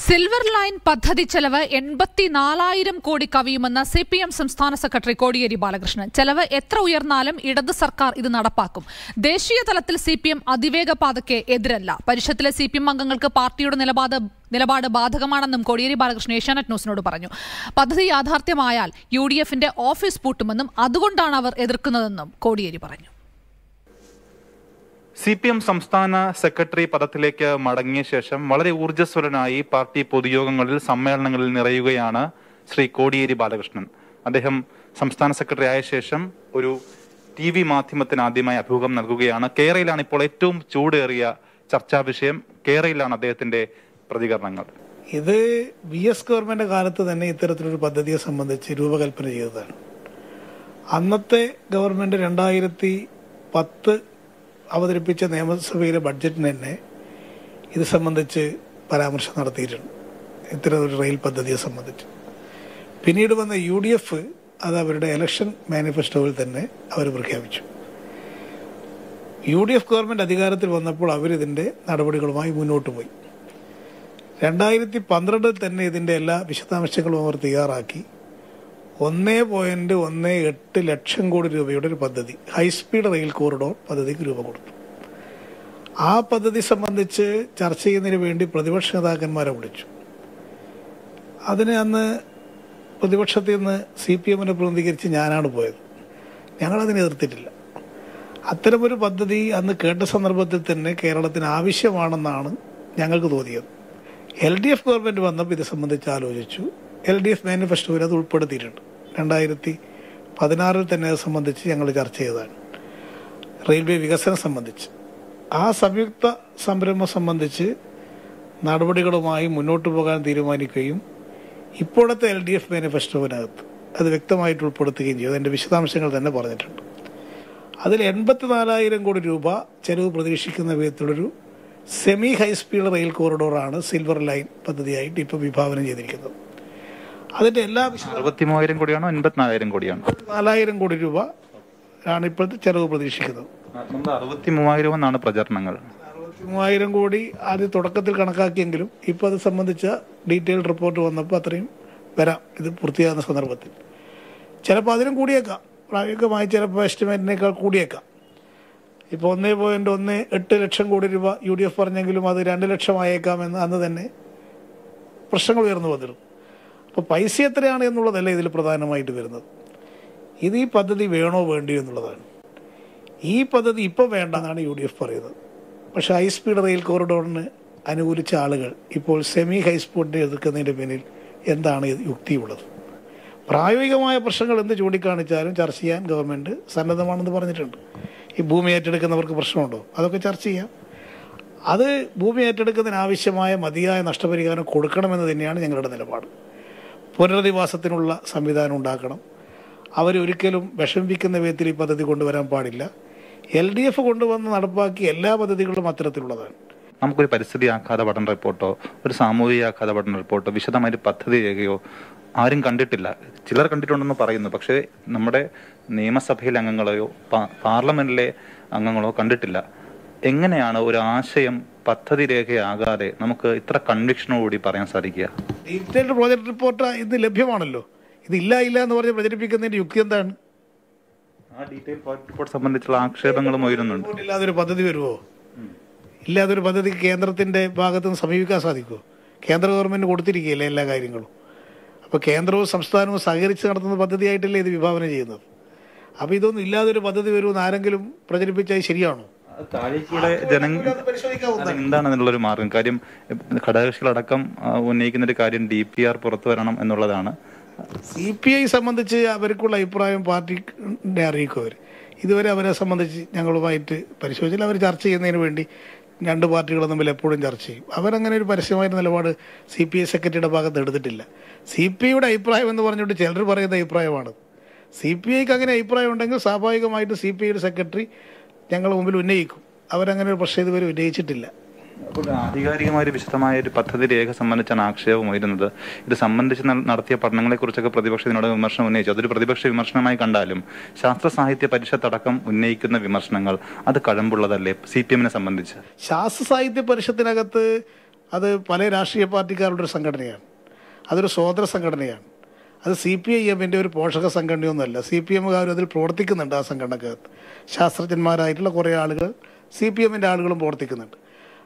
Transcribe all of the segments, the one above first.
silver line പദ്ധതി ചെലവ് എൺപത്തിനാലായിരം കോടി കവിയുമെന്ന് സി പി എം സംസ്ഥാന സെക്രട്ടറി കോടിയേരി ബാലകൃഷ്ണൻ ചെലവ് എത്ര ഉയർന്നാലും ഇടത് സർക്കാർ ഇത് നടപ്പാക്കും ദേശീയ തലത്തിൽ സി പി എം അതിവേഗ പാതയ്ക്ക് എതിരല്ല പരിഷത്തിലെ സി പി എം അംഗങ്ങൾക്ക് പാർട്ടിയുടെ നിലപാട് നിലപാട് ബാധകമാണെന്നും കോടിയേരി ബാലകൃഷ്ണൻ ഏഷ്യാനെറ്റ് ന്യൂസിനോട് പറഞ്ഞു പദ്ധതി യാഥാർത്ഥ്യമായാൽ യു ഡി എഫിന്റെ ഓഫീസ് പൂട്ടുമെന്നും അതുകൊണ്ടാണ് അവർ എതിർക്കുന്നതെന്നും കോടിയേരി പറഞ്ഞു സി പി എം സംസ്ഥാന സെക്രട്ടറി പദത്തിലേക്ക് മടങ്ങിയ ശേഷം വളരെ ഊർജ്ജസ്വലനായി പാർട്ടി പൊതുയോഗങ്ങളിൽ സമ്മേളനങ്ങളിൽ നിറയുകയാണ് ശ്രീ കോടിയേരി ബാലകൃഷ്ണൻ അദ്ദേഹം സംസ്ഥാന സെക്രട്ടറി ആയ ശേഷം ഒരു ടി വി മാധ്യമത്തിന് ആദ്യമായി അഭിമുഖം നൽകുകയാണ് കേരളയിലാണ് ഇപ്പോൾ ഏറ്റവും ചൂടേറിയ ചർച്ചാ വിഷയം കേരളയിലാണ് അദ്ദേഹത്തിന്റെ പ്രതികരണങ്ങൾ ഇത് വി എസ് ഗവൺമെന്റ് കാലത്ത് തന്നെ ഇത്തരത്തിലൊരു പദ്ധതിയെ സംബന്ധിച്ച് രൂപകൽപ്പന ചെയ്തതാണ് അന്നത്തെ ഗവൺമെന്റ് രണ്ടായിരത്തി പത്ത് അവതരിപ്പിച്ച നിയമസഭയിലെ ബഡ്ജറ്റിന് തന്നെ ഇത് സംബന്ധിച്ച് പരാമർശം നടത്തിയിട്ടുണ്ട് ഇത്തരത്തിലൊരു റെയിൽ പദ്ധതിയെ സംബന്ധിച്ച് പിന്നീട് വന്ന യു ഡി എഫ് അത് അവരുടെ ഇലക്ഷൻ മാനിഫെസ്റ്റോയിൽ തന്നെ അവർ പ്രഖ്യാപിച്ചു യു ഡി എഫ് ഗവൺമെന്റ് അധികാരത്തിൽ വന്നപ്പോൾ അവരിതിന്റെ നടപടികളുമായി മുന്നോട്ട് പോയി രണ്ടായിരത്തി പന്ത്രണ്ടിൽ തന്നെ ഇതിന്റെ എല്ലാ വിശദാംശങ്ങളും അവർ തയ്യാറാക്കി ഒന്നേ പോയിന്റ് ഒന്ന് എട്ട് ലക്ഷം കോടി രൂപയുടെ ഒരു പദ്ധതി ഹൈസ്പീഡ് റെയിൽ കോറിഡോർ പദ്ധതിക്ക് രൂപ കൊടുത്തു ആ പദ്ധതി സംബന്ധിച്ച് ചർച്ച ചെയ്യുന്നതിന് വേണ്ടി പ്രതിപക്ഷ നേതാക്കന്മാരെ വിളിച്ചു അതിന് അന്ന് പ്രതിപക്ഷത്തിൽ നിന്ന് സി പി എമ്മിനെ പ്രതിനിധീകരിച്ച് ഞാനാണ് പോയത് ഞങ്ങളതിനെ എതിർത്തിട്ടില്ല അത്തരമൊരു പദ്ധതി അന്ന് കേട്ട സന്ദർഭത്തിൽ തന്നെ കേരളത്തിന് ആവശ്യമാണെന്നാണ് ഞങ്ങൾക്ക് തോന്നിയത് എൽ ഡി എഫ് ഗവൺമെന്റ് വന്നപ്പോൾ ഇത് സംബന്ധിച്ച് ആലോചിച്ചു എൽ ഡി എഫ് മാനിഫെസ്റ്റോയിൽ അത് ഉൾപ്പെടുത്തിയിട്ടുണ്ട് രണ്ടായിരത്തി പതിനാറിൽ തന്നെ അത് സംബന്ധിച്ച് ഞങ്ങൾ ചർച്ച ചെയ്തതാണ് റെയിൽവേ വികസനം സംബന്ധിച്ച് ആ സംയുക്ത സംരംഭം സംബന്ധിച്ച് നടപടികളുമായി മുന്നോട്ട് പോകാൻ തീരുമാനിക്കുകയും ഇപ്പോഴത്തെ എൽ ഡി എഫ് മാനിഫെസ്റ്റോവിനകത്ത് അത് വ്യക്തമായിട്ട് ഉൾപ്പെടുത്തുകയും ചെയ്തു അതിൻ്റെ വിശദാംശങ്ങൾ തന്നെ പറഞ്ഞിട്ടുണ്ട് അതിൽ എൺപത്തിനാലായിരം കോടി രൂപ ചെലവ് പ്രതീക്ഷിക്കുന്ന വിധത്തിലൊരു സെമി ഹൈസ്പീഡ് റെയിൽ കോറിഡോറാണ് സിൽവർ ലൈൻ പദ്ധതിയായിട്ട് ഇപ്പോൾ വിഭാവനം ചെയ്തിരിക്കുന്നത് അതിന്റെ എല്ലാ അറുപത്തി മൂവായിരം കോടിയാണോ എൺപത്തിനാലായിരം കോടിയാണോ നാലായിരം കോടി രൂപ ആണ് ഇപ്പോഴത്തെ ചെലവ് പ്രതീക്ഷിക്കുന്നത് നമ്മൾ അറുപത്തി മൂവായിരം എന്നാണ് പ്രചരണങ്ങൾ അറുപത്തി മൂവായിരം കോടി ആദ്യം തുടക്കത്തിൽ കണക്കാക്കിയെങ്കിലും ഇപ്പോൾ അത് സംബന്ധിച്ച ഡീറ്റെയിൽഡ് റിപ്പോർട്ട് വന്നപ്പോൾ അത്രയും വരാം ഇത് പൂർത്തിയാകുന്ന സന്ദർഭത്തിൽ ചിലപ്പോൾ അതിനും കൂടിയേക്കാം പ്രായോഗികമായി ചിലപ്പോൾ എസ്റ്റിമേറ്റിനേക്കാൾ കൂടിയേക്കാം ഇപ്പോൾ ഒന്നേ പോയിന്റ് ഒന്ന് എട്ട് ലക്ഷം കോടി രൂപ യു ഡി എഫ് പറഞ്ഞെങ്കിലും അത് രണ്ട് ലക്ഷം ആയേക്കാമെന്ന് അന്ന് തന്നെ പ്രശ്നങ്ങൾ ഉയർന്നു വന്നിരുന്നു അപ്പോൾ പൈസ എത്രയാണ് എന്നുള്ളതല്ല ഇതിൽ പ്രധാനമായിട്ട് വരുന്നത് ഇത് ഈ പദ്ധതി വേണോ വേണ്ടിയോ എന്നുള്ളതാണ് ഈ പദ്ധതി ഇപ്പോൾ വേണ്ട എന്നാണ് യു ഡി എഫ് പറയുന്നത് പക്ഷേ ഹൈസ്പീഡ് റെയിൽ കോറിഡോറിന് അനുകൂലിച്ച ആളുകൾ ഇപ്പോൾ സെമി ഹൈസ്പീഡിനെ എതിർക്കുന്നതിൻ്റെ പിന്നിൽ എന്താണ് യുക്തിയുള്ളത് പ്രായോഗികമായ പ്രശ്നങ്ങൾ എന്ത് ചൂണ്ടിക്കാണിച്ചാലും ചർച്ച ചെയ്യാൻ ഗവൺമെൻറ് സന്നദ്ധമാണെന്ന് പറഞ്ഞിട്ടുണ്ട് ഈ ഭൂമി ഏറ്റെടുക്കുന്നവർക്ക് പ്രശ്നമുണ്ടോ അതൊക്കെ ചർച്ച ചെയ്യാം അത് ഭൂമി ഏറ്റെടുക്കുന്നതിന് ആവശ്യമായ മതിയായ നഷ്ടപരിഹാരം കൊടുക്കണമെന്ന് തന്നെയാണ് ഞങ്ങളുടെ നിലപാട് പുനരധിവാസത്തിനുള്ള സംവിധാനം ഉണ്ടാക്കണം അവരൊരിക്കലും വിഷമിപ്പിക്കുന്ന വിധത്തിൽ ഈ പദ്ധതി കൊണ്ടുവരാൻ പാടില്ല എൽ ഡി എഫ് കൊണ്ടുവന്ന് നടപ്പാക്കിയ എല്ലാ പദ്ധതികളും അത്തരത്തിലുള്ളതാണ് നമുക്കൊരു പരിസ്ഥിതി ആഘാത പഠന റിപ്പോർട്ടോ ഒരു സാമൂഹിക ആഘാത പഠന റിപ്പോർട്ടോ വിശദമായിട്ട് പദ്ധതി രേഖയോ ആരും കണ്ടിട്ടില്ല ചിലർ കണ്ടിട്ടുണ്ടെന്ന് പറയുന്നു പക്ഷേ നമ്മുടെ നിയമസഭയിലെ അംഗങ്ങളെയോ പാ- പാർലമെന്റിലെ അംഗങ്ങളോ കണ്ടിട്ടില്ല എങ്ങനെയാണ് ഒരു ആശയം പദ്ധതി രേഖയാകാതെ നമുക്ക് ഇത്ര കൺവിക്ഷനോടുകൂടി പറയാൻ സാധിക്കുക ഡീറ്റെയിൽഡ് പ്രോജക്ട് റിപ്പോർട്ട് ഇത് ലഭ്യമാണല്ലോ ഇതില്ല ഇല്ല എന്ന് പറഞ്ഞ് പ്രചരിപ്പിക്കുന്നതിന്റെ യുക്തി എന്താണ് ആ ഡീറ്റെയിൽ റിപ്പോർട്ട് സംബന്ധിച്ചുള്ള ആക്ഷേപങ്ങളും ഉയരുന്നുണ്ട് റിപ്പോർട്ട് ഇല്ലാതൊരു പദ്ധതി വരുമോ ഇല്ലാതൊരു പദ്ധതിക്ക് കേന്ദ്രത്തിന്റെ ഭാഗത്ത് നിന്ന് സമീപിക്കാൻ സാധിക്കുമോ കേന്ദ്ര ഗവൺമെന്റ് കൊടുത്തിരിക്കുകയല്ലേ എല്ലാ കാര്യങ്ങളും അപ്പോൾ കേന്ദ്രവും സംസ്ഥാനവും സഹകരിച്ച് നടത്തുന്ന പദ്ധതിയായിട്ടല്ലേ ഇത് വിഭാവനം ചെയ്യുന്നത് അപ്പോൾ ഇതൊന്നും ഇല്ലാതൊരു പദ്ധതി വരുമെന്ന് ആരെങ്കിലും പ്രചരിപ്പിച്ചാൽ ശരിയാണോ താഴേക്കുള്ള ജനങ്ങൾ അത് പരിശോധിക്കാവുന്നതാണ് അത് എന്താണ് അതിനുള്ളൊരു മാർഗം കാര്യം ഘടകകക്ഷികളടക്കം ആ, ഉന്നയിക്കുന്ന ഒരു കാര്യം ഡി പി ആർ പുറത്തു വരണം എന്നുള്ളതാണ് സി പി ഐ സംബന്ധിച്ച് അവർക്കുള്ള അഭിപ്രായം പാർട്ടിനെ അറിയിക്കും അവർ ഇതുവരെ അവരെ സംബന്ധിച്ച് ഞങ്ങളുമായിട്ട് പരിശോധിച്ചാൽ അവർ ചർച്ച ചെയ്യുന്നതിന് വേണ്ടി രണ്ട് പാർട്ടികളും തമ്മിൽ എപ്പോഴും ചർച്ച ചെയ്യും അവരങ്ങനെ ഒരു പരസ്യമായ നിലപാട് സി പി ഐ സെക്രട്ടറിയുടെ ഭാഗത്ത് എടുത്തിട്ടില്ല സി പി ഐയുടെ അഭിപ്രായം എന്ന് പറഞ്ഞുകൊണ്ട് ചിലർ പറയുന്ന അഭിപ്രായമാണ് സി പി ഐക്ക് അങ്ങനെ അഭിപ്രായം ഉണ്ടെങ്കിൽ സ്വാഭാവികമായിട്ട് സി പി ഐയുടെ സെക്രട്ടറി ഞങ്ങളുടെ മുമ്പിൽ ഉന്നയിക്കും അവരങ്ങനെ ഒരു പ്രശ്നം ഇതുവരെ ഉന്നയിച്ചിട്ടില്ല അപ്പോൾ ആധികാരികമായ ഒരു വിശദമായ ഒരു പദ്ധതി രേഖ സംബന്ധിച്ചാണ് ആക്ഷേപം ഉയരുന്നത് ഇത് സംബന്ധിച്ച് ന- നടത്തിയ പഠനങ്ങളെ കുറിച്ചൊക്കെ പ്രതിപക്ഷം ഇതിനോട് വിമർശനം ഉന്നയിച്ചു അതൊരു പ്രതിപക്ഷ വിമർശനമായി കണ്ടാലും ശാസ്ത്ര സാഹിത്യ പരിഷത്ത് അടക്കം ഉന്നയിക്കുന്ന വിമർശനങ്ങൾ അത് കഴമ്പുള്ളതല്ലേ സി പി എമ്മിനെ സംബന്ധിച്ച് ശാസ്ത്ര സാഹിത്യ പരിഷത്തിനകത്ത് അത് പല രാഷ്ട്രീയ പാർട്ടിക്കാരുടെ ഒരു സംഘടനയാണ് അതൊരു സ്വതന്ത്ര സംഘടനയാണ് അത് സി പി ഐ എമ്മിൻ്റെ ഒരു പോഷക സംഘടനയൊന്നുമല്ല സി പി എമ്മുകാരും അതിൽ പ്രവർത്തിക്കുന്നുണ്ട് ആ സംഘടനക്കകത്ത് ശാസ്ത്രജ്ഞന്മാരായിട്ടുള്ള കുറേ ആളുകൾ സി പി എമ്മിൻ്റെ ആളുകളും പ്രവർത്തിക്കുന്നുണ്ട്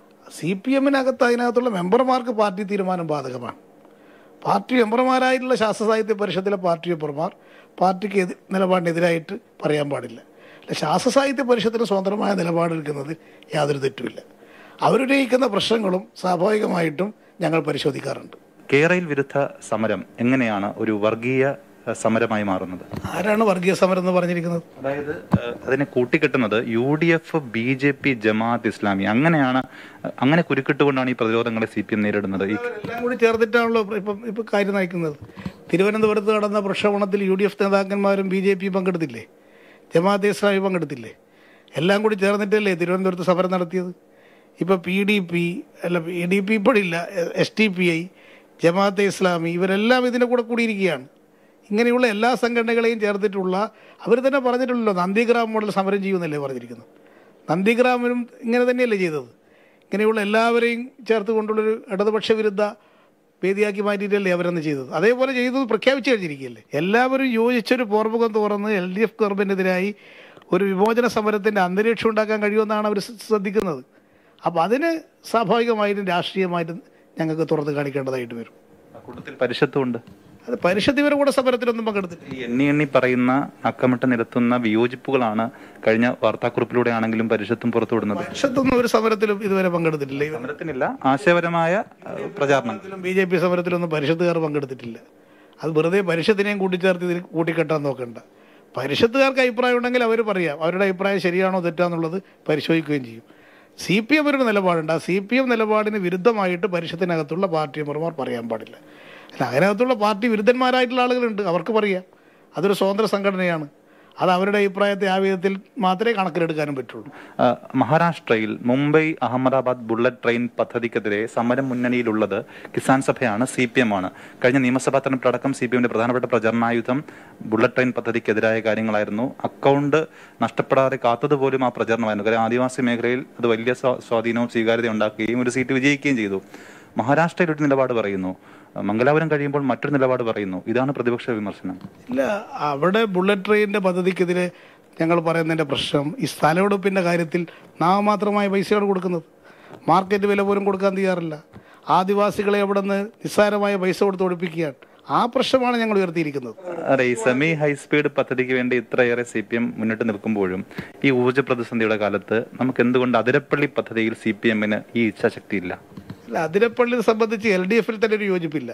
സി പി എമ്മിനകത്ത് അതിനകത്തുള്ള മെമ്പർമാർക്ക് പാർട്ടി തീരുമാനം ബാധകമാണ് പാർട്ടി മെമ്പർമാരായിട്ടുള്ള ശാസ്ത്ര സാഹിത്യ പരിഷത്തിലെ പാർട്ടി മെമ്പർമാർ പാർട്ടിക്ക് എതി നിലപാടിനെതിരായിട്ട് പറയാൻ പാടില്ല അല്ല ശാസ്ത്ര സാഹിത്യ പരിഷത്തിന് സ്വതന്ത്രമായ നിലപാടെടുക്കുന്നത് യാതൊരു തെറ്റുമില്ല അവരുന്നയിക്കുന്ന പ്രശ്നങ്ങളും സ്വാഭാവികമായിട്ടും ഞങ്ങൾ പരിശോധിക്കാറുണ്ട് കേരയിൽ വിരുദ്ധ സമരം എങ്ങനെയാണ് ഒരു വർഗീയ അഹ്, സമരമായി മാറുന്നത് ആരാണ് വർഗീയ സമരം എന്ന് പറഞ്ഞിരിക്കുന്നത് അതായത് അഹ്, അതിനെ കൂട്ടിക്കെട്ടുന്നത് U D F B J P Jamaat Islami അങ്ങനെയാണ് അഹ്, അങ്ങനെ കുരുക്കിട്ടുകൊണ്ടാണ് ഈ പ്രതിരോധങ്ങളെ സി പി എം നേരിടുന്നത് ഈ എല്ലാം കൂടി ചേർത്തിട്ടാണല്ലോ ഇപ്പം ഇപ്പം കാര്യം നയിക്കുന്നത് തിരുവനന്തപുരത്ത് നടന്ന പ്രക്ഷോഭണത്തിൽ യു ഡി എഫ് നേതാക്കന്മാരും ബി ജെ പി പങ്കെടുത്തില്ലേ ജമാഅത്തെ ഇസ്ലാമി പങ്കെടുത്തില്ലേ എല്ലാം കൂടി ചേർന്നിട്ടല്ലേ തിരുവനന്തപുരത്ത് സമരം നടത്തിയത് ഇപ്പോൾ പി ഡി പി അല്ല പി ഡി പി ഇപ്പോഴില്ല S T P I Jamaat-e Islami ഇവരെല്ലാം ഇതിൻ്റെ കൂടെ കൂടിയിരിക്കുകയാണ് ഇങ്ങനെയുള്ള എല്ലാ സംഘടനകളെയും ചേർത്തിട്ടുള്ള അവർ തന്നെ പറഞ്ഞിട്ടുള്ളല്ലോ നന്ദിഗ്രാം മോഡൽ സമരം ചെയ്യുമെന്നല്ലേ പറഞ്ഞിരിക്കുന്നത് നന്ദിഗ്രാമിനും ഇങ്ങനെ തന്നെയല്ലേ ചെയ്തത് ഇങ്ങനെയുള്ള എല്ലാവരെയും ചേർത്ത് കൊണ്ടുള്ളൊരു ഇടതുപക്ഷ വിരുദ്ധ വേദിയാക്കി മാറ്റിയിട്ടല്ലേ അവരന്ന് ചെയ്തത് അതേപോലെ ചെയ്തത് പ്രഖ്യാപിച്ചു കഴിഞ്ഞിരിക്കുകയല്ലേ എല്ലാവരും യോജിച്ചൊരു പോർമുഖം തുറന്ന് എൽ ഡി എഫ് ഗവൺമെൻറ്റിനെതിരായി ഒരു വിമോചന സമരത്തിൻ്റെ അന്തരീക്ഷം ഉണ്ടാക്കാൻ കഴിയുമെന്നാണ് അവർ ശ്രദ്ധിക്കുന്നത് അപ്പോൾ അതിന് സ്വാഭാവികമായിട്ടും രാഷ്ട്രീയമായിട്ടും ഞങ്ങൾക്ക് തുറന്ന് കാണിക്കേണ്ടതായിട്ട് വരും കൂട്ടത്തിൽ പരിഷത്തുമുണ്ട് അത് പരിഷത്ത് ഇവരുടെ കൂടെ സമരത്തിലൊന്നും പങ്കെടുത്തിട്ടില്ല ഈ എണ്ണി എണ്ണി പറയുന്ന അക്കമിട്ട് നിരത്തുന്ന വിയോജിപ്പുകളാണ് കഴിഞ്ഞ വാർത്താക്കുറിപ്പിലൂടെ ആണെങ്കിലും പരിഷത്തും പുറത്തുവിടുന്നത് പരിഷത്തൊന്നും ഒരു സമരത്തിലും ഇതുവരെ പങ്കെടുത്തിട്ടില്ല ഇവർ സമരത്തിനില്ല ആശയപരമായ അഹ്, പ്രചാരണം ബി ജെ പി സമരത്തിലൊന്നും പരിഷത്തുകാർ പങ്കെടുത്തിട്ടില്ല അത് വെറുതെ പരിഷത്തിനെയും കൂട്ടിച്ചേർത്ത് ഇതിൽ കൂട്ടിക്കെട്ടാൻ നോക്കണ്ട പരിഷത്തുകാർക്ക് അഭിപ്രായം ഉണ്ടെങ്കിൽ അവർ പറയാം അവരുടെ അഭിപ്രായം ശരിയാണോ തെറ്റാന്നുള്ളത് പരിശോധിക്കുകയും ചെയ്യും സി പി എം ഒരു നിലപാടുണ്ട് ആ സി പി എം നിലപാടിന് വിരുദ്ധമായിട്ട് പരിഷത്തിനകത്തുള്ള പാർട്ടി മെമ്പർമാർ പറയാൻ പാടില്ല അല്ല അതിനകത്തുള്ള പാർട്ടി വിരുദ്ധന്മാരായിട്ടുള്ള ആളുകളുണ്ട് അവർക്ക് പറയാം അതൊരു സ്വതന്ത്ര സംഘടനയാണ് അത് അവരുടെ അഭിപ്രായത്തെ ആ വിധത്തിൽ മാത്രമേ കണക്കിലെടുക്കാനും പറ്റുള്ളൂ അഹ്, മഹാരാഷ്ട്രയിൽ മുംബൈ അഹമ്മദാബാദ് ബുള്ളറ്റ് ട്രെയിൻ പദ്ധതിക്കെതിരെ സമരം മുന്നണിയിലുള്ളത് കിസാൻ സഭയാണ് സി പി എം ആണ് കഴിഞ്ഞ നിയമസഭാ തെരഞ്ഞെടുപ്പടക്കം സി പി എമ്മിന്റെ പ്രധാനപ്പെട്ട പ്രചരണായുധം ബുള്ളറ്റ് ട്രെയിൻ പദ്ധതിക്കെതിരായ കാര്യങ്ങളായിരുന്നു അക്കൗണ്ട് നഷ്ടപ്പെടാതെ കാത്തതുപോലും ആ പ്രചരണമായിരുന്നു കാര്യം ആദിവാസി മേഖലയിൽ അത് വലിയ സ്വാ- സ്വാധീനവും സ്വീകാര്യത ഉണ്ടാക്കുകയും ഒരു സീറ്റ് വിജയിക്കുകയും ചെയ്തു മഹാരാഷ്ട്രയിൽ ഒരു നിലപാട് പറയുന്നു മംഗലാപുരം കഴിയുമ്പോൾ മറ്റൊരു നിലപാട് പറയുന്നു ഇതാണ് പ്രതിപക്ഷ വിമർശനം ഇല്ല അവിടെ ബുള്ളറ്റ് ട്രെയിനിൻ്റെ പദ്ധതിക്കെതിരെ ഞങ്ങൾ പറയുന്നതിൻ്റെ പ്രശ്നം ഈ സ്ഥലമെടുപ്പിൻ്റെ കാര്യത്തിൽ നാമമാത്രമായ പൈസയാണ് കൊടുക്കുന്നത് മാർക്കറ്റ് വില പോലും കൊടുക്കാൻ തയ്യാറില്ല ആദിവാസികളെ അവിടെ നിന്ന് നിസ്സാരമായ പൈസ കൊടുത്ത് ഒഴിപ്പിക്കുകയാണ് ആ പ്രശ്നമാണ് ഞങ്ങൾ ഉയർത്തിയിരിക്കുന്നത് അതെ ഈ സെമി ഹൈസ്പീഡ് പദ്ധതിക്ക് വേണ്ടി ഇത്രയേറെ സി പി എം മുന്നിട്ട് നിൽക്കുമ്പോഴും ഈ ഊർജ്ജ പ്രതിസന്ധിയുടെ കാലത്ത് നമുക്ക് എന്തുകൊണ്ട് അതിരപ്പള്ളി പദ്ധതിയിൽ സി പി എമ്മിന് ഈ ഇച്ഛാശക്തിയില്ല അല്ല അതിരപ്പള്ളി സംബന്ധിച്ച് എൽ ഡി എഫിൽ തന്നെ ഒരു യോജിപ്പില്ല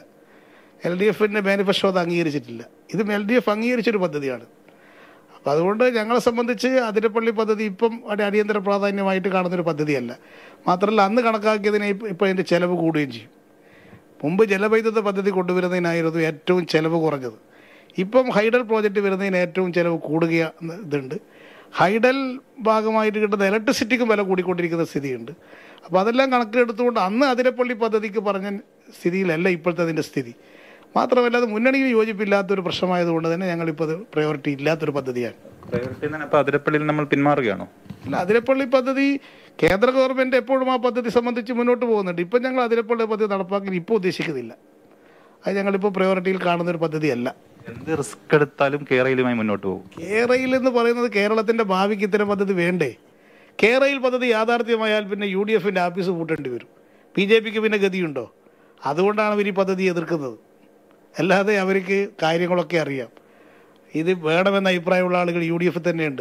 എൽ ഡി എഫിൻ്റെ മാനിഫെസ്റ്റോ അത് അംഗീകരിച്ചിട്ടില്ല ഇതും എൽ ഡി എഫ് അംഗീകരിച്ചൊരു പദ്ധതിയാണ് അപ്പം അതുകൊണ്ട് ഞങ്ങളെ സംബന്ധിച്ച് അതിരപ്പള്ളി പദ്ധതി ഇപ്പം ഒരു അടിയന്തര പ്രാധാന്യമായിട്ട് കാണുന്നൊരു പദ്ധതിയല്ല മാത്രമല്ല അന്ന് കണക്കാക്കിയതിനെ ഇപ്പം ഇപ്പം അതിൻ്റെ ചിലവ് കൂടുകയും ചെയ്യും മുമ്പ് ജലവൈദ്യുത പദ്ധതി കൊണ്ടുവരുന്നതിനായിരുന്നു ഏറ്റവും ചിലവ് കുറഞ്ഞത് ഇപ്പം ഹൈഡൽ പ്രോജക്റ്റ് വരുന്നതിന് ഏറ്റവും ചിലവ് കൂടുക എന്ന ഇതുണ്ട് ഹൈഡൽ ഭാഗമായിട്ട് കിട്ടുന്ന ഇലക്ട്രിസിറ്റിക്കും വില കൂടിക്കൊണ്ടിരിക്കുന്ന സ്ഥിതിയുണ്ട് അപ്പോൾ അതെല്ലാം കണക്കിലെടുത്തുകൊണ്ട് അന്ന് അതിരപ്പള്ളി പദ്ധതിക്ക് പറഞ്ഞ സ്ഥിതിയിലല്ല ഇപ്പോഴത്തെ അതിൻ്റെ സ്ഥിതി മാത്രമല്ല അത് മുന്നണിയിൽ യോജിപ്പില്ലാത്തൊരു പ്രശ്നമായതുകൊണ്ട് തന്നെ ഞങ്ങളിപ്പോൾ അത് പ്രയോറിറ്റി ഇല്ലാത്തൊരു പദ്ധതിയാണ് പ്രയോറിറ്റി അപ്പൊ അതിരപ്പള്ളിയിൽ നമ്മൾ പിന്മാറുകയാണോ അല്ല അതിരപ്പള്ളി പദ്ധതി കേന്ദ്ര ഗവൺമെൻറ് എപ്പോഴും ആ പദ്ധതി സംബന്ധിച്ച് മുന്നോട്ട് പോകുന്നുണ്ട് ഇപ്പം ഞങ്ങൾ അതിരപ്പള്ളി പദ്ധതി നടപ്പാക്കാൻ ഇപ്പോൾ ഉദ്ദേശിക്കുന്നില്ല അത് ഞങ്ങളിപ്പോൾ പ്രയോറിറ്റിയിൽ കാണുന്ന ഒരു പദ്ധതിയല്ല എന്ത് റിസ്ക് എടുത്താലും കേരളയിലുമായി മുന്നോട്ട് പോകും കേരയിൽ എന്ന് പറയുന്നത് കേരളത്തിൻ്റെ ഭാവിക്ക് ഇത്തരം പദ്ധതി വേണ്ടേ കേരയിൽ പദ്ധതി യാഥാർത്ഥ്യമായാൽ പിന്നെ യു ഡി എഫിൻ്റെ ആഫീസ് പൂട്ടേണ്ടി വരും ബി ജെ പിക്ക് പിന്നെ ഗതിയുണ്ടോ അതുകൊണ്ടാണ് അവർ ഈ പദ്ധതി എതിർക്കുന്നത് അല്ലാതെ അവർക്ക് കാര്യങ്ങളൊക്കെ അറിയാം ഇത് വേണമെന്ന അഭിപ്രായമുള്ള ആളുകൾ യു ഡി എഫിൽ തന്നെയുണ്ട്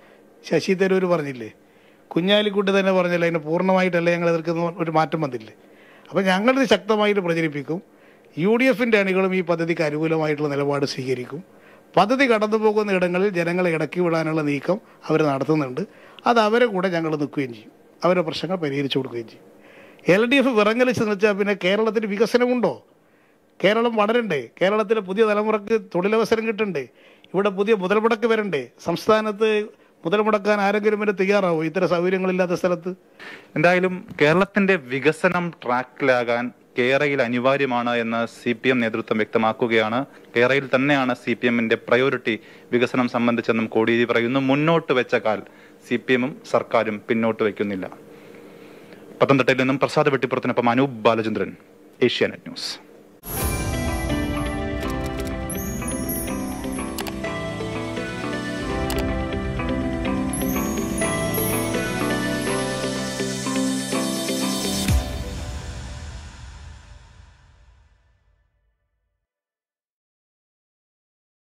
ശശി തരൂർ പറഞ്ഞില്ലേ കുഞ്ഞാലിക്കുട്ടി തന്നെ പറഞ്ഞില്ലേ അതിന് പൂർണ്ണമായിട്ടല്ല ഞങ്ങൾ എതിർക്കുന്ന ഒരു മാറ്റം വന്നില്ലേ അപ്പോൾ ഞങ്ങളിത് ശക്തമായിട്ട് പ്രചരിപ്പിക്കും യു ഡി എഫിൻ്റെ അണികളും ഈ പദ്ധതിക്ക് അനുകൂലമായിട്ടുള്ള നിലപാട് സ്വീകരിക്കും പദ്ധതി കടന്നു പോകുന്ന ഇടങ്ങളിൽ ജനങ്ങളെ ഇടക്കി വിടാനുള്ള നീക്കം അവർ നടത്തുന്നുണ്ട് അത് അവരെ കൂടെ ഞങ്ങൾ നിൽക്കുകയും ചെയ്യും അവരുടെ പ്രശ്നങ്ങൾ പരിഹരിച്ചു കൊടുക്കുകയും ചെയ്യും എൽ ഡി എഫ് വിറങ്ങലിച്ച് നിൽച്ചാൽ പിന്നെ കേരളത്തിന് വികസനമുണ്ടോ കേരളം വളരണ്ടേ കേരളത്തിലെ പുതിയ തലമുറക്ക് തൊഴിലവസരം കിട്ടണ്ടേ ഇവിടെ പുതിയ മുതൽ മുടക്ക് വരണ്ടേ സംസ്ഥാനത്ത് മുതൽ മുടക്കാൻ ആരെങ്കിലും വരെ തയ്യാറാവോ ഇത്തരം സൗകര്യങ്ങളില്ലാത്ത സ്ഥലത്ത് എന്തായാലും കേരളത്തിന്റെ വികസനം ട്രാക്കിലാകാൻ കേരയിൽ അനിവാര്യമാണ് എന്ന് സി പി എം നേതൃത്വം വ്യക്തമാക്കുകയാണ് കേരയിൽ തന്നെയാണ് സി പി എമ്മിന്റെ പ്രയോറിറ്റി വികസനം സംബന്ധിച്ചെന്നും കോടിയേരി പറയുന്നു മുന്നോട്ട് വെച്ച കാൽ സി പി എമ്മും സർക്കാരും പിന്നോട്ട് വയ്ക്കുന്നില്ല പത്തനംതിട്ടയിൽ നിന്നും പ്രസാദ് വെട്ടിപ്പുറത്തിനൊപ്പം അനൂപ് ബാലചന്ദ്രൻ ഏഷ്യാനെറ്റ് ന്യൂസ്